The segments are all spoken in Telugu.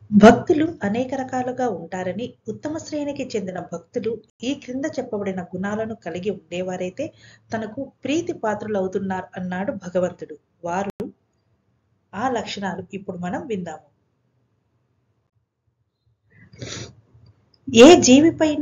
భక్తులు అనేక రకాలుగా ఉంటారని ఉత్తమ శ్రేణికి చెందిన భక్తులు ఈ క్రింద చెప్పబడిన గుణాలను కలిగి ఉండేవారైతే తనకు ప్రీతి పాత్రులవుతున్నారు అన్నాడు భగవంతుడు వారు ఆ లక్షణాలు ఇప్పుడు మనం విందాము ఏ జీవిపైన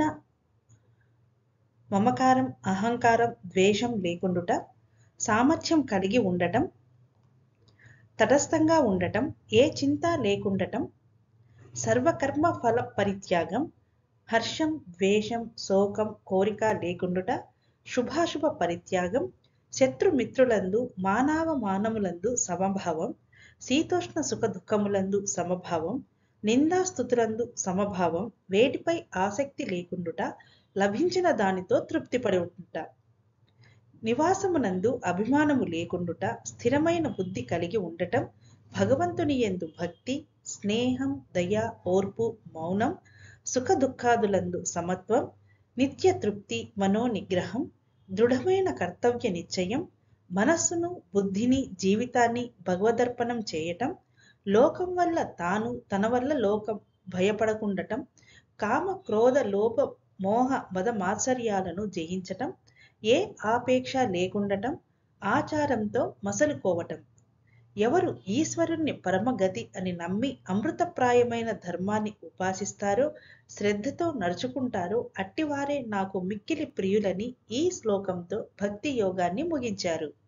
మమకారం అహంకారం ద్వేషం లేకుండుట సామర్థ్యం కలిగి ఉండటం తటస్థంగా ఉండటం ఏ చింత లేకుండటం సర్వకర్మ ఫల పరిత్యాగం హర్షం ద్వేషం శోకం కోరిక లేకుండుట శుభాశుభ పరిత్యాగం శత్రుమిత్రులందు మానవ మానములందు సమభావం శీతోష్ణ సుఖ దుఃఖములందు సమభావం నిందాస్థుతులందు సమభావం వేటిపై ఆసక్తి లేకుండుట లభించిన దానితో తృప్తిపడి ఉండుట నివాసమునందు అభిమానము లేకుండుట స్థిరమైన బుద్ధి కలిగి ఉండటం భగవంతుని ఎందు భక్తి స్నేహం దయ ఓర్పు మౌనం సుఖ దుఃఖాదులందు సమత్వం నిత్య తృప్తి మనోనిగ్రహం దృఢమైన కర్తవ్య నిశ్చయం మనస్సును బుద్ధిని జీవితాన్ని భగవదర్పణం చేయటం లోకం వల్ల తాను తన వల్ల లోకం భయపడకుండటం కామ క్రోధ లోప మోహ మద మాత్సర్యాలను జయించటం ఏ ఆపేక్ష లేకుండటం ఆచారంతో మసలుకోవటం ఎవరు ఈశ్వరుణ్ణి పరమగతి అని నమ్మి అమృతప్రాయమైన ధర్మాన్ని ఉపాసిస్తారో శ్రద్ధతో నడుచుకుంటారో అట్టివారే నాకు మిక్కిలి ప్రియులని ఈ శ్లోకంతో భక్తి యోగాన్ని ముగించారు